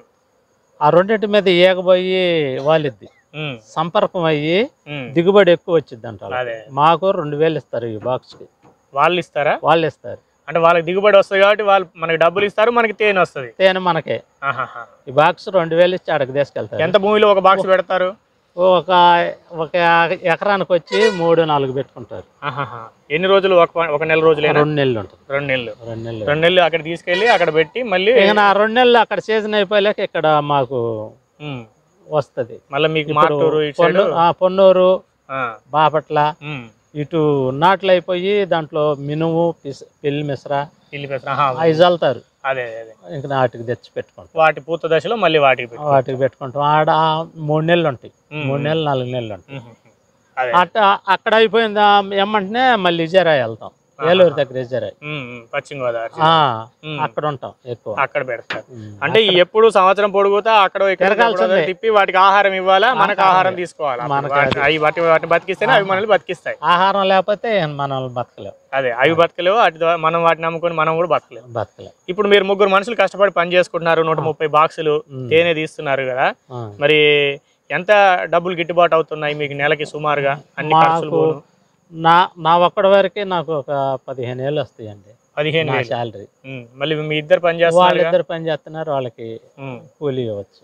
ఆ రెండింటి మీద ఏగబోయి వాలిద్ది ఉమ్. సంపర్కం అయ్యి ఉమ్. దిగుబడి ఎక్కువ వచ్చింది అంట అదే మాకు రెండు వేలు ఇస్తారు ఈ బాక్స్కి వాళ్ళు ఇస్తారా వాళ్ళు ఇస్తారు అంటే వాళ్ళకి దిగుబడి వస్తుంది కాబట్టి వాళ్ళు మనకి డబ్బులు ఇస్తారు మనకి తేనె వస్తుంది తేనె మనకే ఆహాహా. ఈ బాక్స్ రెండు వేలు ఇచ్చి అక్కడికి తీసుకెళ్తారు ఎంత భూమిలో ఒక బాక్స్ పెడతారు ఒక ఒక ఎకరానికి వచ్చి మూడు నాలుగు పెట్టుకుంటారు ఆహాహా. ఎన్ని రోజులు ఒక ఒక నెల రోజులేనా రెండు నెలలు ఉంటుంది రెండు నెలలు రెండు నెలలు రెండు నెలలు అక్కడ తీసుకెళ్ళి అక్కడ పెట్టి మళ్ళీ ఇక నా రెండు నెలలు అక్కడ సీజన్ అయిపోయాక ఇక్కడ మాకు ఉమ్. వస్తది మళ్ళీ మీకు ఇప్పుడు మాటూరు ఇటు సైడ్ పొన్ను- ఆ, పొన్నూరు ఆ. బాపట్ల ఉమ్. ఇటు నాట్లు అయిపోయి దాంట్లో మినుము పిస్ పిల్లి మిశ్ర ఇల్లి పెసర. ఆహా. అవి చల్లుతారు అదే అదే అదే ఇంక నాటికి తెచ్చి పెట్టుకుంటాం వాటి పూత దశలో మళ్ళీ వాటికి పెట్టి వాటికి పెట్టుకుంటాం ఆడ మూడు నెలలు ఉంటాయి ఉమ్. మూడు నెలలు నాలుగు నెలలు ఉంటాయి ఉహుహు. అదే అట్ట అక్కడ అయిపోయింది ఏమంటనే మళ్ళీ ఇజరాయి వెళ్తాం ఏలూరు దగ్గర ఇజరాయి ఉమ్, ఉమ్. పశ్చిమ గోదావరి ఆ, ఉమ్. అక్కడ ఉంటాం ఎక్కువ అక్కడ పెడతారు ఉమ్. అంటే ఈ ఎప్పుడు సంవత్సరం పొడుగుతా అక్కడ ఇక్కడ తిరగాల్సిందే. ఎక్కడో తిప్పి వాటికి ఆహారం ఇవ్వాలా మనకు ఆహారం తీసుకోవాలా మనకి వాటి- అవి వాటి వాటిని బతికిస్తేనే అవి మనల్ని బతికిస్తాయి ఆహారం లేకపోతే మనం బతకలేం అదే అవి బతకలేవు వాటి ద్వారా మనం వాటిని నమ్ముకొని మనం కూడా బతకలేము బతకలేం ఇప్పుడు మీరు ముగ్గురు మనుషులు కష్టపడి పని చేసుకుంటున్నారు నూట ముప్పై బాక్సులు ఉమ్. తేనె తీస్తున్నారు కదా ఆ. మరి ఎంత డబ్బులు గిట్టుబాటు అవుతున్నాయి మీకు నెలకి సుమారుగా అన్ని ఖర్చులు మాకు పోను నా నా ఒక్కడి వరకే నాకు ఒక పదిహేను ఏళ్ళు వస్తాయండి పదిహేను నా వేలు శాలరీ ఉమ్, మళ్ళీ మీ ఇద్దరు పని చేస్తున్నారు వాళ్ళిద్దరు పని చేస్తున్నారు వాళ్ళకి కూలీ ఇవ్వచ్చు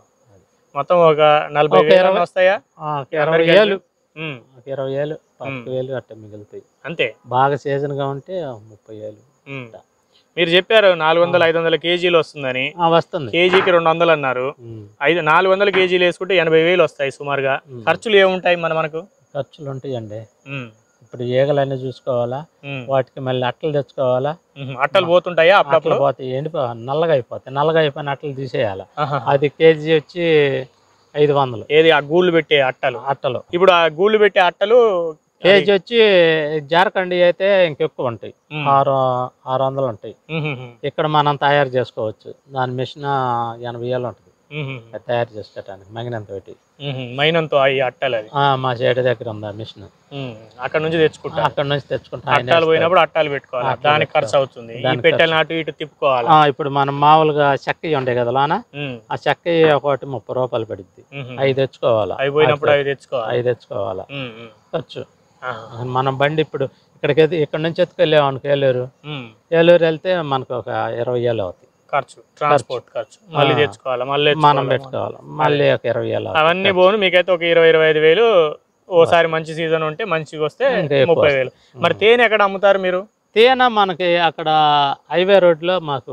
మొత్తం ఒక నలభై ఒక వేలు ఇరవై- వస్తాయా ఆ, ఒక ఇరవై అందరికీ ఏళ్ళు ఉమ్, ఒక ఇరవై ఏళ్ళు పదకొండు వేలు అట్ట మిగులుతాయి అంతే బాగా సీజన్ గా ఉంటే ముప్పై ఏళ్ళు ఉమ్. మీరు చెప్పారు నాలుగు వందల ఐదు వందల కేజీలు వస్తుందని ఆ, వస్తుంది కేజీకి రెండు వందలు అన్నారు ఉమ్. ఐదు నాలుగు వందల కేజీలు వేసుకుంటే ఎనభై వేలు వస్తాయి సుమారుగా ఉమ్. ఖర్చులు ఏముంటాయి మన మనకు ఖర్చులు ఉంటాయండి ఉమ్, ఇప్పుడు ఈగలన్నీ చూసుకోవాలా ఉమ్, వాటికి మళ్ళీ అట్టలు తెచ్చుకోవాలా ఉమ్. అట్టలు పోతుంటాయా అట్టలు అప్పుడప్పుడు పోతాయి ఎండిపో నల్లగా అయిపోతాయి నల్లగా అయిపోయిన అట్టలు తీసేయాలి ఆహా. అది కేజీ వచ్చి ఐదు వందలు ఏది ఆ గూళ్ళు పెట్టే అట్టలు అట్టలు ఇప్పుడు ఆ గూళ్ళు పెట్టే అట్టలు కేజీ వచ్చి జారకండి అయితే ఇంకెక్కువ ఉంటాయి ఉమ్, ఆరు ఆరు వందలు ఉంటాయి ఉమ్, ఉమ్, ఇక్కడ మనం తయారు చేసుకోవచ్చు దాని మిషన్ ఎనభై ఏళ్ళు ఉంటుంది ఉమ్, అది తయారు చేసుకోవటానికి మగినంత పెట్టి ఉమ్, మైనంతో అవి అట్టలు అది ఆ, మా చేటి దగ్గర ఉంది ఆ మిషన్ ఉమ్, అక్కడ నుంచి తెచ్చుకుంటారు అక్కడ నుంచి తెచ్చుకుంటాం ఆయన అట్టాలు పోయినప్పుడు అట్టాలు పెట్టుకోవాలి అట్టాలు దానికి ఖర్చు పెట్టుకోవాలి. అవుతుంది ఈ దానికి పెట్టెలను అటు ఇటు తిప్పుకోవాలి ఆ, ఇప్పుడు మనం మామూలుగా చెక్క ఉండే కదా లోన ఉమ్, ఆ చెక్క ఒకటి ముప్పై రూపాయలు పడుద్ది ఉమ్, అవి తెచ్చుకోవాలా అవి పోయినప్పుడు అవి తెచ్చుకోవాలి అవి తెచ్చుకోవాలా ఉమ్, ఉమ్, ఖర్చు ఆహా, మనం బండి ఇప్పుడు ఇక్కడికి ఎత్తి- ఇక్కడ నుంచి ఎత్తుకెళ్ళాం అనుకో ఏలూరు ఉమ్, ఏలూరు వెళ్తే మనకు ఒక ఇరవై ఏళ్ళు అవుతాయి ఖర్చు ట్రాన్స్పోర్ట్ ఖర్చు మళ్ళీ తెచ్చుకోవాలి మళ్ళీ మనం తెచ్చుకోవాలి. పెట్టుకోవాలి మళ్ళీ ఒక ఇరవై ఏళ్ళు అవుతాయి. అవన్నీ పోను మీకైతే ఒక ఇరవై ఇరవై ఐదు వేలు ఓసారి మంచి సీజన్ ఉంటే మంచిగా వస్తే ఇంకా ఎక్కువ ముప్పై వేలు మరి తేనె ఎక్కడ అమ్ముతారు మీరు తేనె మనకి అక్కడ హైవే రోడ్లో మాకు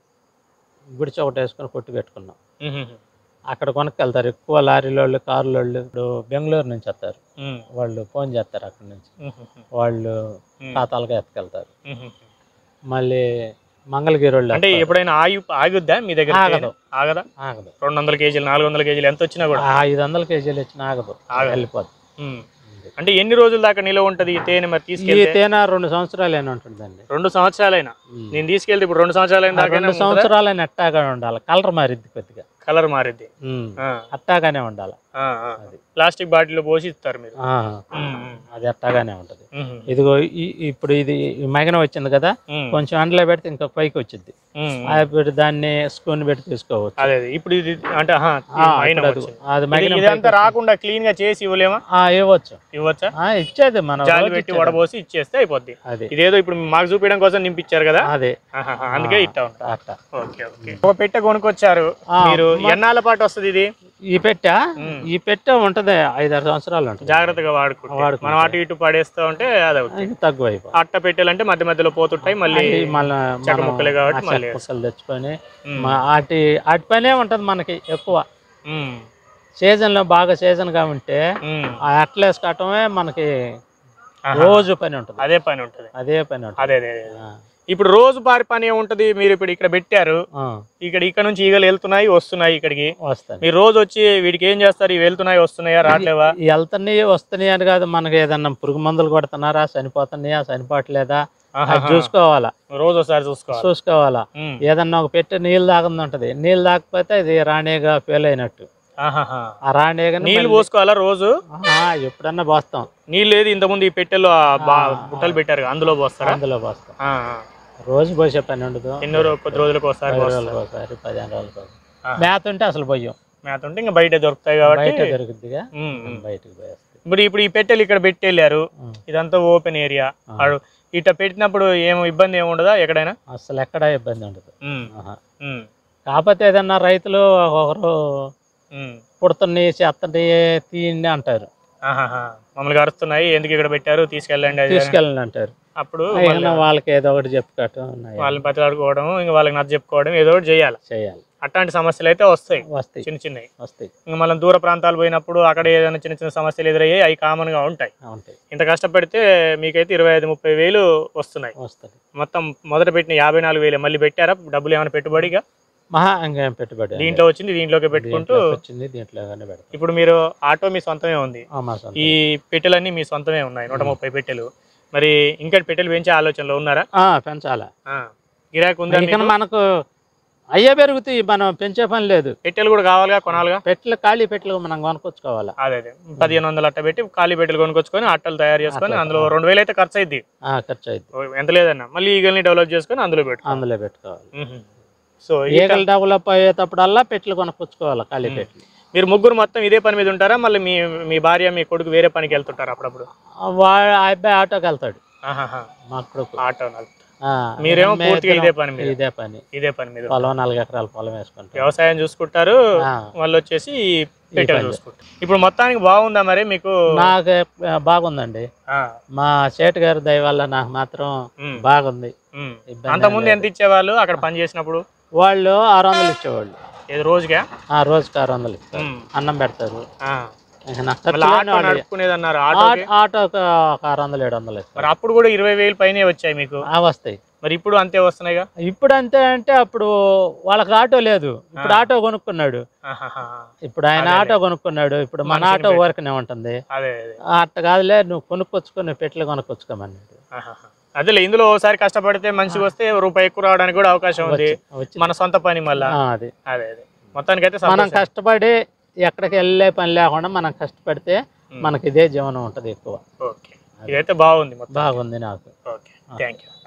గుడిచి ఒకటి వేసుకొని కొట్టు పెట్టుకున్నాం మ్మ్. అక్కడ కొనుక్కెళ్తారు ఎక్కువ లారీల వాళ్ళు కార్ల వాళ్ళు ఇప్పుడు బెంగళూరు నుంచి వస్తారు మ్మ్. వాళ్ళు ఫోన్ చేస్తారు అక్కడ నుంచి మ్మ్. వాళ్ళు మ్మ్. ఖాతాలుగా ఎత్తుకెళ్తారు మ్మ్. మళ్ళీ మంగళగిరి వాళ్ళు అంటే వస్తారు. ఎప్పుడైనా ఆగి ఆగుద్దా మీ దగ్గర ఆగదు. తేనె? ఆగదా ఆగదు రెండు వందల కేజీలు నాలుగు వందల కేజీలు ఎంత వచ్చినా కూడా ఆ ఐదు వందల కేజీలు ఇచ్చిన ఆగదు ఆగదు. వెళ్ళిపోద్ది మ్మ్. అంటే ఎన్ని రోజుల దాకా నిలవ ఉంటది ఈ తేనె మరి ఈ తీసుకెళ్తే తేనె రెండు సంవత్సరాలు అయినా ఉంటుందండి రెండు సంవత్సరాలైనా మ్మ్. నేను తీసుకెళ్తే ఇప్పుడు రెండు సంవత్సరాలైన ఆ దాకా రెండు సంవత్సరాలు అయినా అట్టాగా ఉండాలి కలర్ మారిద్ది కొద్దిగా కలర్ మారిద్ది ఉమ్. ఆ, అట్టాగానే ఉండాలి ఆ, ఆ. అది. ప్లాస్టిక్ బాటిల్లో పోసి ఇస్తారు మీరు ఆ, మ్మ్. మ్మ్. అది అట్టాగానే ఉంటది మ్మ్. ఇదిగో ఈ- ఇప్పుడు ఇది ఈ మగన వచ్చింది కదా మ్మ్. కొంచెం ఎండలో పెడితే ఇంకా పైకి వచ్చింది మ్మ్. ఇప్పుడు దాన్ని స్పూన్ పెట్టి తీసుకోవచ్చు అదే అదే ఇప్పుడు ఇది అంటే ఆహా, ఆ, మైన ఇప్పుడు అది- వచ్చింది. అది ఇది- మగిన ఇదంతా రాకుండా క్లీన్ గా చేసి ఇవ్వలేమా ఆ, ఇవ్వచ్చు ఇవ్వచ్చా ఆ, ఇచ్చేది మనం జాలి రోజు పెట్టి ఇచ్చేది. వడబోసి ఇచ్చేస్తే అయిపోద్ది అది ఇదేదో ఇప్పుడు మాకు చూపించడం కోసం నింపించారు కదా అదే ఆహాహా, అందుకే ఇట్టా ఉంటా అట్ట ఓకే ఓకే ఒక పెట్టె కొనుక్కొచ్చారు ఆ, మీరు ఎన్నాళ్ళ పాటు వస్తుంది ఇది ఈ పెట్టె ఉమ్. ఈ పెట్టె ఉంటది ఐదారు సంవత్సరాలు ఉంటుంది జాగ్రత్తగా వాడుకుంటే వాడుకుంటే. మనం అటు ఇటు పడేస్తూ ఉంటే అది అవుతుంది ఇది తక్కువ అయిపోయి అట్ట పెట్టెలంటే మధ్య మధ్యలో పోతుంటాయి మళ్ళీ మళ్ళీ చెక్క మనం ముక్కలే కాబట్టి ఆ మళ్ళీ చెక్క ముక్కలు తెచ్చుకొని ఉమ్. మా వాటి వాటి పనే ఉంటుంది మనకి ఎక్కువ ఉమ్, సీజన్లో బాగా సీజన్గా ఉంటే ఉమ్. ఆ అట్లేసి కట్టమే మనకి ఆహా. రోజు పని ఉంటుంది అదే పని ఉంటుంది అదే పని ఉంటుంది అదే అదే అదే. ఆ, ఇప్పుడు రోజు పారి పని ఏముంటది మీరు ఇప్పుడు ఇక్కడ పెట్టారు ఆ, ఇక్కడ ఇక్కడ నుంచి ఈగలు వెళ్తున్నాయి వస్తున్నాయి ఇక్కడికి వస్తాయి మీరు రోజు వచ్చి వీటికి ఏం చేస్తారు ఇవి వెళ్తున్నాయి వస్తున్నాయా రావట్లేవా ఈ వెళ్తున్నాయి వస్తున్నాయి అని కాదు మనకి ఏదన్నా పురుగు మందులు కొడుతున్నారా చనిపోతున్నాయా చనిపోవట్లేదా అది ఆహాహా. చూసుకోవాలా రోజు ఒకసారి చూసుకోవాలి చూసుకోవాలా ఉమ్. ఏదన్నా ఒక పెట్టి నీళ్ళు తాగంది ఉంటది నీళ్ళు తాగకపోతే అది రాణిగా ఫెయిల్ అయినట్టు ఆహాహా. ఆ రాణిగా నీళ్ళు పోసుకోవాలా రోజు ఎప్పుడన్నా పోస్తాం నీళ్ళు ఏది ఇంతకుముందు ఈ పెట్టెలో ఆ బా- బుట్టలు పెట్టారు కదా, అందులో పోస్తారా అందులో పోస్తాం ఆ, ఆ. రోజు పోసే పని ఉండదు ఎన్నో రో- కొద్ది రోజులకు ఒకసారి పది పోస్తారు రోజులకు ఒకసారి పదిహేను రోజులకు ఒకసారి ఆ. మేత ఉంటే అసలు పోయాం మేత ఉంటే ఇంకా బయట దొరుకుతాయి కాబట్టి బయట దొరుకుద్దిగా ఉమ్, ఉమ్. బయటకు పోయేస్తాయి ఇప్పుడు ఇప్పుడు ఈ పెట్టెలు ఇక్కడ పెట్టి వెళ్ళారు ఉమ్. ఇదంతా ఓపెన్ ఏరియా ఆడు ఇట్లా పెట్టినప్పుడు ఏం ఇబ్బంది ఏమి ఉండదా ఎక్కడైనా అసలు ఎక్కడ ఇబ్బంది ఉండదు ఉమ్, ఆహా. ఉమ్, కాకపోతే ఏదన్నా రైతులు ఒకరు ఉమ్. పుడుతున్నాయి చేస్తుంటే తీయండి అంటారు ఆహాహా. మమ్మల్ని అరుస్తున్నాయి ఎందుకు ఇక్కడ పెట్టారు తీసుకెళ్ళండి అది అని. తీసుకెళ్ళండి అంటారు అప్పుడు అయినా వాళ్ళకి ఏదో ఒకటి చెప్పుకోవటం ఉన్నాయి వాళ్ళని బతిలాడుకోవడం ఇంకా వాళ్ళకి నచ్చ చెప్పుకోవడం ఏదో ఒకటి చేయాలి చేయాలి అట్లాంటి సమస్యలు అయితే వస్తాయి వస్తాయి చిన్న చిన్నవి వస్తాయి ఇంకా మనం దూర ప్రాంతాలు పోయినప్పుడు అక్కడ ఏదైనా చిన్న చిన్న సమస్యలు ఎదురయ్యాయి అవి కామన్ గా ఉంటాయి ఉంటాయి ఇంత కష్టపడితే మీకైతే ఇరవై ఐదు ముప్పై వేలు వస్తున్నాయి వస్తుంది మొత్తం మొదట పెట్టిన యాభై నాలుగు వేలు మళ్ళీ పెట్టారా డబ్బులు ఏమైనా పెట్టుబడిగా మహా ఇంకేం పెట్టుబడి ఏం దీంట్లో వచ్చింది దీంట్లోకి పెట్టుకుంటూ దీంట్లోకి వచ్చింది దీంట్లోనే పెడతాం ఇప్పుడు మీరు ఆటో మీ సొంతమే ఉంది ఆ, మా సొంతం. ఈ పెట్టెలన్నీ మీ సొంతమే ఉన్నాయి నూట ముప్పై పెట్టెలు మరి ఇంకా పెట్టెలు పెంచే ఆలోచనలో ఉన్నారా ఆ, పెంచాలా ఆ. గిరాకీ ఉందా ఇక మీకు? మనకు అయ్యే పెరుగుతాయి మనం పెంచే పని లేదు పెట్టెలు కూడా కావాలిగా కొనాలిగా పెట్టెలు ఖాళీ పెట్టెలు మనం కొనుక్కొచ్చుకోవాలా అదే అదే పదిహేను వందలు అట్ట పెట్టి ఖాళీ పెట్టెలు కొనుక్కొచ్చుకొని అట్టలు తయారు చేసుకొని అందులో రెండు వేలు అయితే ఖర్చు అయింది ఆ, ఖర్చు అయింది ఎంత లేదన్నా మళ్ళీ ఈగల్ని డెవలప్ చేసుకొని అందులో పెట్టు అందులో పెట్టుకోవాలి మ్మ్. సో ఈగలు డెవలప్ అయ్యేటప్పుడల్లా పెట్టెలు కొనుక్కొచ్చుకోవాలి ఖాళీ పెట్టెలు మీరు ముగ్గురు మొత్తం ఇదే పని మీద ఉంటారా మళ్ళీ మీ మీ భార్య మీ కొడుకు వేరే పనికి వెళ్తుంటారు అప్పుడప్పుడు ఆ, వాడు ఆ అబ్బాయి ఆటోకి వెళ్తాడు ఆహాహా. మా కొడుకు ఆటో నడుపుతారు. ఆ, మీరేమో మేము పూర్తిగా ఇద్దరం ఇదే పని మీద ఇదే పని ఇదే పని మీద పొలం నాలుగు ఎకరాల పొలం వేసుకుంటాం వ్యవసాయం చూసుకుంటారు ఆ, వాళ్ళు వచ్చేసి పెట్టెలు పని. చూసుకుంటారు ఇప్పుడు మొత్తానికి బాగుందా మరి మీకు నాకు ఆ, బాగుందండి ఆ, మా సేటు గారి దయ వల్ల నాకు మాత్రం ఉమ్, బాగుంది ఉమ్. ఇబ్బంది అంతకుముందు ఎంత ఇచ్చేవాళ్ళు అక్కడ పని చేసినప్పుడు వాళ్ళు ఆరు వందలు ఇచ్చేవాళ్ళు ఏది రోజుగా ఆ రోజుకి ఆరు వందలు ఇస్తారు ఉమ్. అన్నం పెడతారు ఆ. ఇంకా నాకు మళ్ళీ ఖర్చులేని ఆటో వాళ్ళు నడుపుకునేది అన్నారు ఆటోకి ఆ- ఆటోకి ఒక ఆరు వందలు ఏడు వందలు ఇస్తారు మరి అప్పుడు కూడా ఇరవై వేలు పైనే వచ్చాయి మీకు ఆ వస్తాయి మరి ఇప్పుడు అంతే వస్తున్నాయిగా ఇప్పుడు అంతే అంటే అప్పుడు వాళ్ళకి ఆటో లేదు ఇప్పుడు ఆటో కొనుక్కున్నాడు ఆహాహా. ఇప్పుడు ఆయన ఆటో కొనుక్కున్నాడు ఇప్పుడు మన మనిషిని ఆటో పెట్టి. ఊరకనే ఉంటుంది అదే అదే ఆ, అట్ట కాదులే నువ్వు కొనుక్కొచ్చుకో నువ్వు పెట్టెలు కొనుక్కొచ్చుకోమన్నాడు ఆహాహా. అదేలే ఇందులో ఒకసారి కష్టపడితే మంచిగా వస్తే రూపాయి ఎక్కువ రావడానికి కూడా అవకాశం ఉంది వచ్చి మన సొంత పని మళ్ళా ఆ, అది అదే అదే మొత్తానికి అయితే మనం సంతోషం. కష్టపడి ఎక్కడికి వెళ్ళే పని లేకుండా మనం కష్టపడితే మనకి ఇదే జీవనం ఉంటుంది ఎక్కువ ఓకే ఇదైతే బాగుంది మొత్తం బాగుంది నాకు ఓకే థ్యాంక్ యూ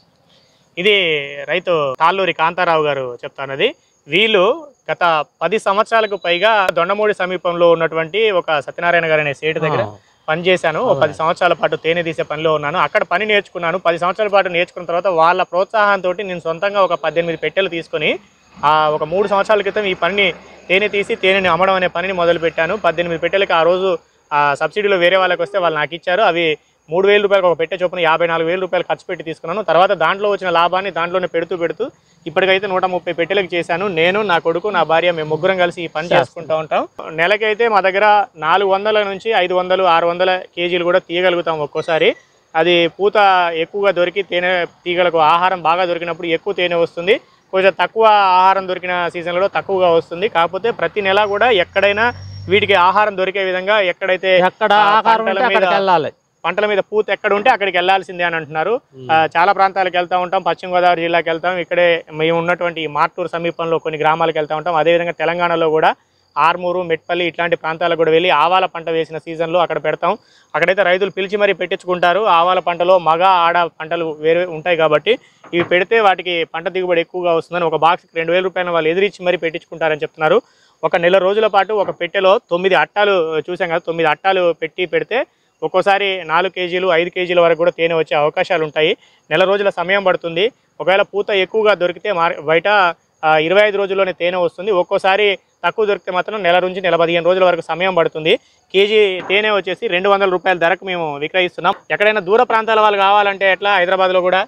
ఇది రైతు తాళ్ళూరి కాంతారావు గారు చెప్తానది వీళ్ళు గత పది సంవత్సరాలకు పైగా దొండమూడి సమీపంలో ఉన్నటువంటి ఒక సత్యనారాయణ గారు అనే సేటు దగ్గర ఆ, పనిచేశాను ఓ పది సంవత్సరాల పాటు తేనె తీసే పనిలో ఉన్నాను అక్కడ పని నేర్చుకున్నాను పది సంవత్సరాల పాటు నేర్చుకున్న తర్వాత వాళ్ళ ప్రోత్సాహంతో నేను సొంతంగా ఒక పద్దెనిమిది పెట్టెలు తీసుకొని ఆ ఒక మూడు సంవత్సరాల క్రితం ఈ పనిని తేనె తీసి తేనెని అమ్మడం అనే పనిని మొదలుపెట్టాను పద్దెనిమిది పెట్టెలకి ఆ రోజు ఆ సబ్సిడీలో వేరే వాళ్ళకి వస్తే వాళ్ళు నాకు ఇచ్చారు అవి మూడు వేల రూపాయలకు ఒక పెట్టే చొప్పున యాభై నాలుగు వేల రూపాయలు ఖర్చు పెట్టి తీసుకున్నాను తర్వాత దాంట్లో వచ్చిన లాభాన్ని దాంట్లోనే పెడుతూ పెడుతూ ఇప్పటికైతే నూట ముప్పై పెట్టెలకు చేశాను నేను నా కొడుకు నా భార్య మేము ముగ్గురం కలిసి ఈ పని చేసుకుంటూ ఉంటాం నెలకైతే మా దగ్గర నాలుగు వందల నుంచి ఐదు వందలు ఆరు వందల కేజీలు కూడా తీయగలుగుతాం ఒక్కోసారి అది పూత ఎక్కువగా దొరికి తేనె తీగలకు ఆహారం బాగా దొరికినప్పుడు ఎక్కువ తేనె వస్తుంది కొంచెం తక్కువ ఆహారం దొరికిన సీజన్లో తక్కువగా వస్తుంది కాకపోతే ప్రతి నెల కూడా ఎక్కడైనా వీటికి ఆహారం దొరికే విధంగా ఎక్కడైతే ఎక్కడ ఆ ఆకారం పంటల ఉంటే అక్కడికి మీద- వెళ్ళాలి పంటల మీద పూత ఎక్కడ ఉంటే అక్కడికి వెళ్ళాల్సిందే అని అంటున్నారు ఆ, చాలా ప్రాంతాలకు వెళ్తూ ఉంటాం పశ్చిమ గోదావరి జిల్లాకి వెళ్తాం ఇక్కడే మేము ఉన్నటువంటి ఈ మార్టూరు సమీపంలో కొన్ని గ్రామాలకు వెళ్తూ ఉంటాం అదేవిధంగా తెలంగాణలో కూడా ఆర్మూరు మెట్పల్లి ఇట్లాంటి ప్రాంతాలకు కూడా వెళ్ళి ఆవాల పంట వేసిన సీజన్లో అక్కడ పెడతాం అక్కడైతే రైతులు పిలిచి మరీ పెట్టించుకుంటారు ఆవాల పంటలో మగ ఆడ పంటలు వేరే ఉంటాయి కాబట్టి ఇవి పెడితే వాటికి పంట దిగుబడి ఎక్కువగా వస్తుందని ఒక బాక్స్కి రెండు వేల రూపాయలు వాళ్ళు ఎదిరించి మరీ పెట్టించుకుంటారని చెప్తున్నారు ఒక నెల రోజుల పాటు ఒక పెట్టెలో తొమ్మిది అట్టాలు చూసాం కదా తొమ్మిది అట్టాలు పెట్టి పెడితే ఒక్కోసారి నాలుగు కేజీలు ఐదు కేజీల వరకు కూడా తేనె వచ్చే అవకాశాలు ఉంటాయి నెల రోజుల సమయం పడుతుంది ఒకవేళ పూత ఎక్కువగా దొరికితే మార్ బయట ఆ, ఇరవై ఐదు రోజుల్లోనే తేనె వస్తుంది ఒక్కోసారి తక్కువ దొరికితే మాత్రం నెల నుంచి నెల పదిహేను రోజుల వరకు సమయం పడుతుంది కేజీ తేనె వచ్చేసి రెండు వందల రూపాయల ధరకు మేము విక్రయిస్తున్నాం ఎక్కడైనా దూర ప్రాంతాల వాళ్ళు కావాలంటే ఎట్లా హైదరాబాద్లో కూడా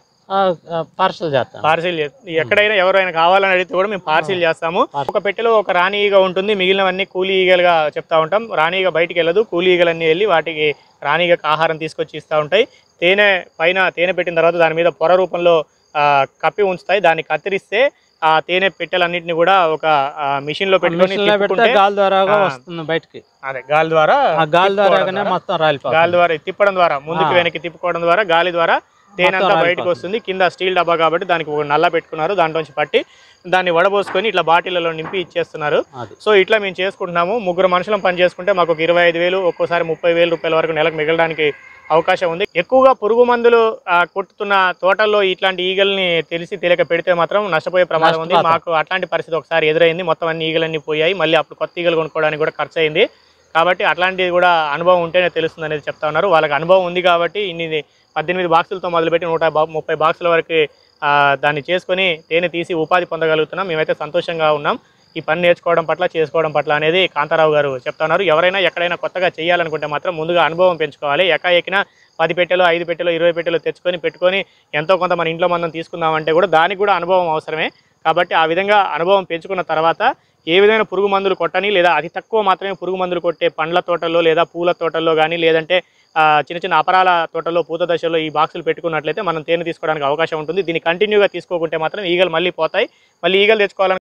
పార్సల్ చేస్తాం పార్సిల్ ఎక్కడైనా ఎవరైనా కావాలని అడిగితే కూడా మేము పార్సిల్ చేస్తాము ఒక పెట్టెలో ఒక రాణి ఈగ ఉంటుంది మిగిలినవన్నీ కూలీ ఈగలుగా చెప్తా ఉంటాం రాణి ఈగ బయటికి వెళ్ళదు కూలీ ఈగలన్నీ వెళ్ళి వాటికి రాణి ఈగకు ఆహారం తీసుకొచ్చి ఇస్తూ ఉంటాయి తేనె పైన తేనె పెట్టిన తర్వాత దాని మీద పొర రూపంలో ఆ, కప్పి ఉంచుతాయి దాన్ని కత్తిరిస్తే ఆ తేనె పెట్టెలన్నింటినీ కూడా ఒక మిషన్ లో పెట్టుకొని మిషన్ లో పెడితే తిప్పుకుంటే గాలి ద్వారా ఆ. వస్తుంది బయటికి అదే గాలి ద్వారా ఆ గాలి తిప్పుకోవడం ద్వారాగానే ద్వారా, మొత్తం రాలిపోతుంది గాలి ద్వారా తిప్పడం ద్వారా ముందుకు ఆ. వెనక్కి తిప్పుకోవడం ద్వారా గాలి ద్వారా తేనె మొత్తం అంతా బయటకు రాలిపోతుంది. వస్తుంది కింద స్టీల్ డబ్బా కాబట్టి దానికి ఒక నల్ల పెట్టుకున్నారు దాంట్లోంచి పట్టి దాన్ని వడబోసుకొని ఇట్లా బాటిళ్లలో నింపి ఇచ్చేస్తున్నారు అది సో ఇట్లా మేము చేసుకుంటున్నాము ముగ్గురు మనుషులం పని చేసుకుంటే మాకు ఒక ఇరవై ఐదు వేలు ఒక్కోసారి ముప్పై వేల రూపాయల వరకు నెలకు మిగలడానికి అవకాశం ఉంది ఎక్కువగా పురుగు మందులు ఆ, కొట్టుతున్న తోటల్లో ఇట్లాంటి ఈగల్ని తెలిసి తెలియక పెడితే మాత్రం నష్టపోయే ప్రమాదం ఉంది నష్టపోతాం. మాకు అట్లాంటి పరిస్థితి ఒకసారి ఎదురైంది మొత్తం అన్ని ఈగలన్నీ పోయాయి మళ్ళీ అప్పుడు కొత్త ఈగలు కొనుక్కోవడానికి కూడా ఖర్చు అయింది కాబట్టి అట్లాంటిది కూడా అనుభవం ఉంటేనే తెలుస్తుంది అనేది చెప్తా ఉన్నారు వాళ్ళకి అనుభవం ఉంది కాబట్టి ఇన్ని పద్దెనిమిది బాక్సులతో మొదలుపెట్టి నూట బా- ముప్పై బాక్సుల వరకు ఆ, దాన్ని చేసుకొని తేనె తీసి ఉపాధి పొందగలుగుతున్నాం మేమైతే సంతోషంగా ఉన్నాం ఈ పని నేర్చుకోవడం పట్ల చేసుకోవడం పట్ల అనేది కాంతారావు గారు చెప్తున్నారు ఎవరైనా ఎక్కడైనా కొత్తగా చేయాలనుకుంటే మాత్రం ముందుగా అనుభవం పెంచుకోవాలి ఎకాఎకిన పది పెట్టెలు ఐదు పెట్టెలు ఇరవై పెట్టెలు తెచ్చుకొని పెట్టుకొని ఎంతో కొంత మన ఇంట్లో మనం తీసుకుందామంటే కూడా దానికి కూడా అనుభవం అవసరమే కాబట్టి ఆ విధంగా అనుభవం పెంచుకున్న తర్వాత ఏ విధమైన పురుగు మందులు కొట్టని లేదా అతి తక్కువ మాత్రమే పురుగు మందులు కొట్టే పండ్ల తోటల్లో లేదా పూల తోటల్లో కానీ లేదంటే ఆ, చిన్న చిన్న అపరాల తోటల్లో పూత దశలో ఈ బాక్సులు పెట్టుకున్నట్లయితే మనం తేనె తీసుకోవడానికి అవకాశం ఉంటుంది దీన్ని కంటిన్యూగా తీసుకోకుంటే మాత్రం ఈగలు మళ్ళీ పోతాయి మళ్ళీ ఈగలు తెచ్చుకోవాలని